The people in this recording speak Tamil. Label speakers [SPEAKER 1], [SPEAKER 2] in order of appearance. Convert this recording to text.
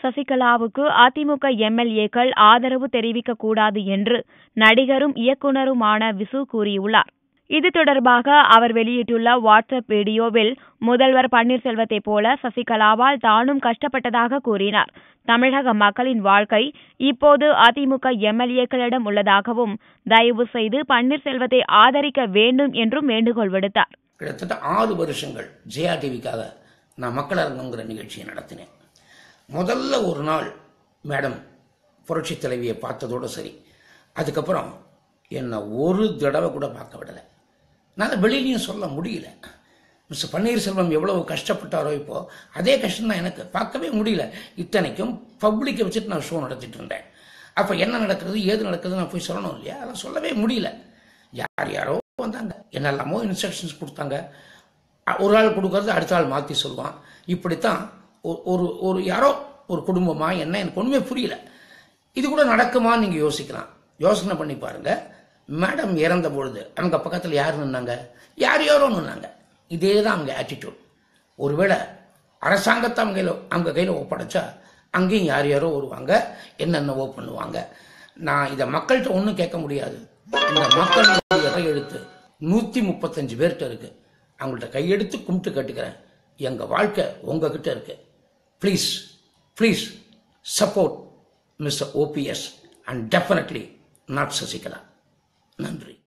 [SPEAKER 1] சசிகலாவுக்கு அதிமுக எம்எல்ஏக்கள் ஆதரவு தெரிவிக்க கூடாது என்று நடிகரும் இயக்குனருமான விசு கூறியுள்ளார் இது தொடர்பாக அவர் வெளியிட்டுள்ள வாட்ஸ்அப் வீடியோவில் முதல்வர் பன்னீர்செல்வத்தைப் போல சசிகலாவால் தானும் கஷ்டப்பட்டதாக கூறினார் தமிழக மக்களின் வாழ்க்கை இப்போது அதிமுக எம்எல்ஏக்களிடம் உள்ளதாகவும் தயவு செய்து பன்னீர்செல்வத்தை ஆதரிக்க வேண்டும் என்றும் வேண்டுகோள் விடுத்தார்
[SPEAKER 2] கிட்டத்தட்ட ஆறு வருஷங்கள் ஜெயா டிவிக்காக நான் மக்கள் அரங்கங்கிற நிகழ்ச்சியை நடத்தினேன் முதல்ல ஒரு நாள் மேடம் புரட்சி தலைவியை பார்த்ததோடு சரி அதுக்கப்புறம் என்னை ஒரு தடவை கூட பார்க்க விடலை நான் அதை வெளியிலையும் சொல்ல முடியல மிஸ்டர் பன்னீர்செல்வம் எவ்வளவு கஷ்டப்பட்டாரோ இப்போ அதே கஷ்டம் தான் எனக்கு பார்க்கவே முடியல இத்தனைக்கும் பப்ளிக்கை வச்சுட்டு நான் ஷோ நடத்திட்டு இருந்தேன் அப்போ என்ன நடக்கிறது ஏது நடக்குது நான் போய் சொல்லணும் இல்லையா அதெல்லாம் சொல்லவே முடியல யார் யாரோ வந்தாங்க என்னெல்லாமோ இன்ஸ்ட்ரக்ஷன்ஸ் கொடுத்தாங்க அ- ஒரு ஆள் கொடுக்கறது அடுத்த ஆள் மாற்றி சொல்லுவான் இப்படித்தான் ஒ- ஒரு ஒரு யாரோ ஒரு குடும்பமா என்ன எனக்கு ஒன்றுமே புரியல இது கூட நடக்குமான்னு நீங்கள் யோசிக்கலாம் யோசனை பண்ணி பாருங்க மேடம் இறந்த பொழுது அவங்க பக்கத்தில் யார் நின்னாங்க யார் யாரோ நின்னாங்க இதே தான் அவங்க ஆட்டிடியூட் ஒருவேளை அரசாங்கத்தை அவங்க கையில் அவங்க கையில் ஒப்படைச்சா அங்கேயும் யார் யாரோ வருவாங்க என்னென்னவோ பண்ணுவாங்க நான் இதை மக்கள்கிட்ட ஒன்றும் கேட்க முடியாது இந்த மக்கள் கையெழுத்து நூற்றி முப்பத்தஞ்சு பேர்கிட்ட இருக்கு அவங்கள்ட்ட கையெடுத்து கும்பிட்டு கேட்டுக்கிறேன் எங்கள் வாழ்க்கை உங்ககிட்ட இருக்கு please please support mister OPS and definitely not Sasikala நன்றி